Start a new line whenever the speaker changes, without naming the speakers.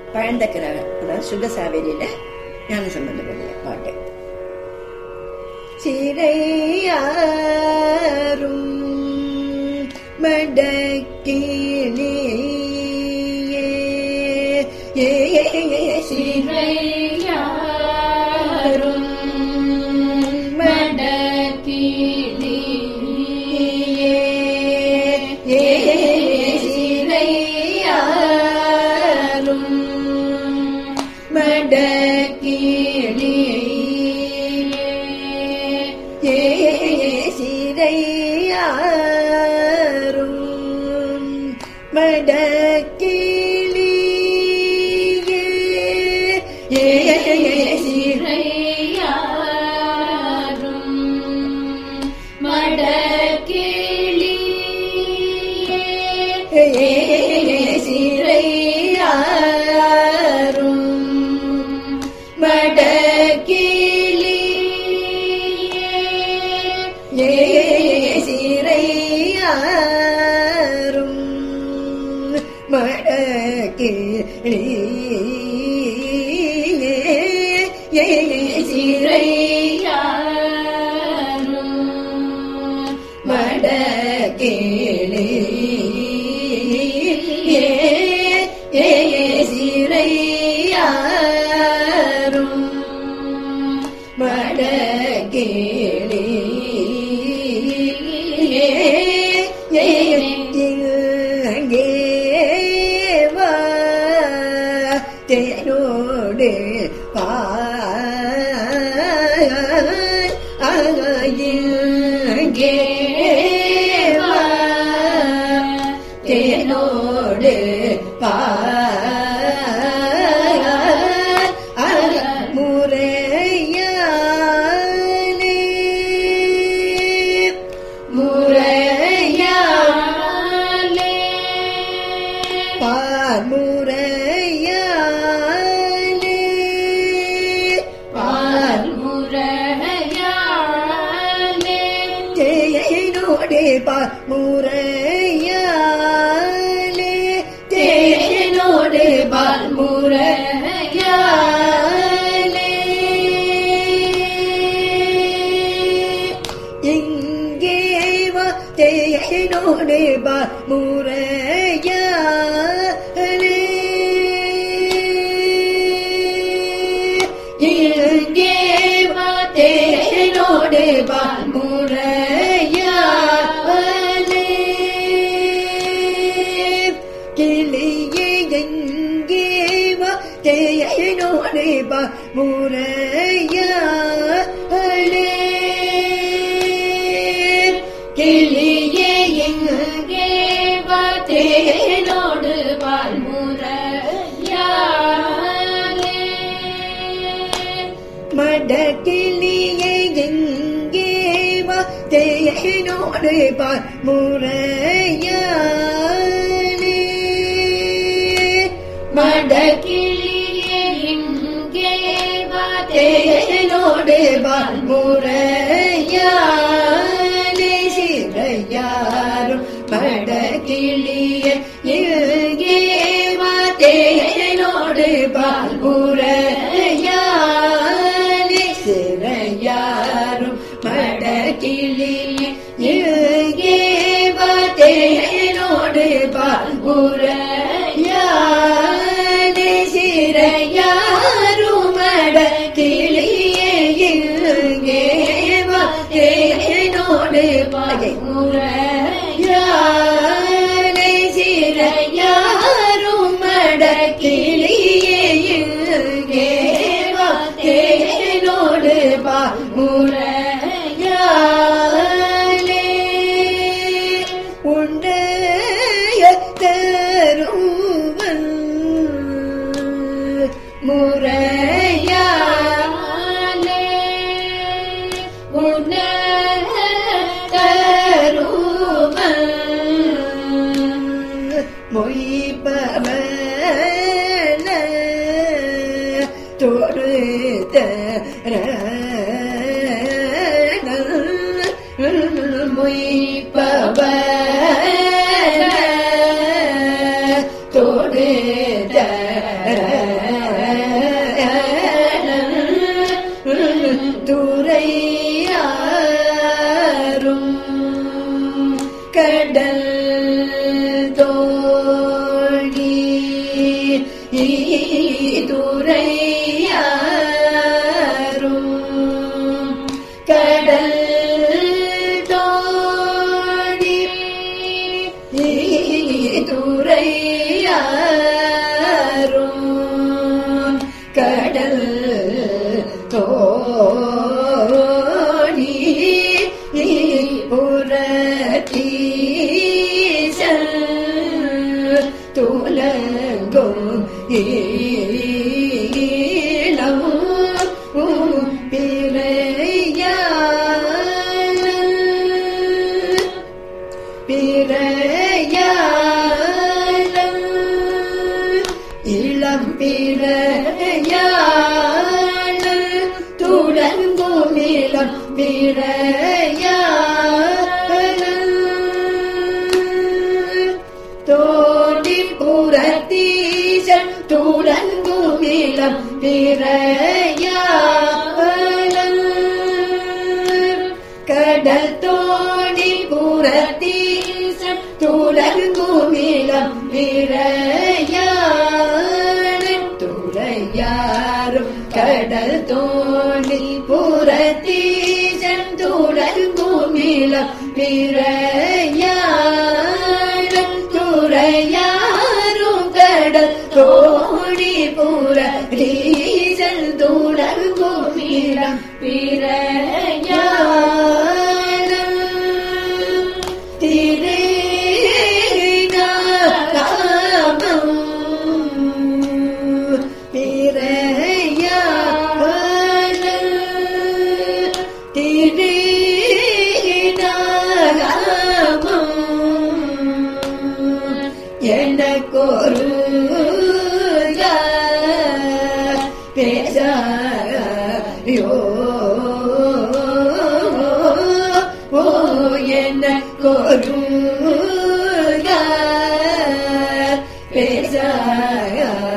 பழந்தக்கிற அதாவது சுகசாவேரியில ஞான சம்பந்தப்படிய பாட்டு சிறையாரும் மடக்கிலே ஏ
சிறையாரும் மடக்கிலே சிறையாரும்
ஏ சிறையாரும் மடக்கிளி ஏ சிறை
சிறையாரும் மடக்கிளி
சிறையாரும்
மடக்கிளி
ஏ சிறையாரும் மடக்கிளி ஏ சிறை
சிறையாரும்
மடக்கிளி ஏ ஏ சிறையாரும் மடக்கிளி ஏ ஏ இங்கே வா தேனோடு பாங்கே வா தேனோடு பா முறையானே முறையா பார் முறையானே பார் தேனோடு பார் முறையானே தேனோடு பார் இங்கே வா தேனோடு பா முறையா இங்கே வா தேனோடு பா முறையா கிளியே எங்கே வா தேனோடு பா முறையா கிளியே எங்கே வா
தேனோடு பால்முறையாலே
மடக்கிளியே எங்கே வா தேனோடு பார் முறையானே
மடக்கிளியே இங்கே வா
தேனோடு பார் முறையானே சிறையாரும் மடக்கிளியே எங்கே வா தேனோடு பார் முறையானே சிறையாரும் மடக்கிளியே எங்கே வா தேனோடு பார் முறையானே சிறையாரும் மடக்கிளியே எங்கே வா தேனோடு பார் முறையானே சிறையாரும் மடக்கிளியே எங்கே வா தேனோடு பா முறையாலே உண்டைய தருவன் முறையா மொய்பவன தொடுத்த மொய்பவன தொடுத்த தோழி துறையாரும் கடல் தோழி துறையாரும் கடல் தோழி புறத்தீசல் துலங்கும் ஈழம் பிறையாள பிறையாள இளம் பிறையாள துலங்கும் இளம் பிறையாள தோண்டி புறத்தீசன் துலங்கும் இளம் பிறையாள கடல் தோணி புறத்தீசன் துலங்கும் இளம் பிறையாளன் துறையாரும் கடல் தோணி புறத்தீசன் துலங்கும் இளம் பிறையாளன் துறையாரும் கடல் தோணி புறத்தீசன் துலங்கும் இளம் பிறையாளன் திரேநாமம் பிறையாளன் திரேநாமம் எனக்கொரு பேசோ ஓ என்ன கொரு பேச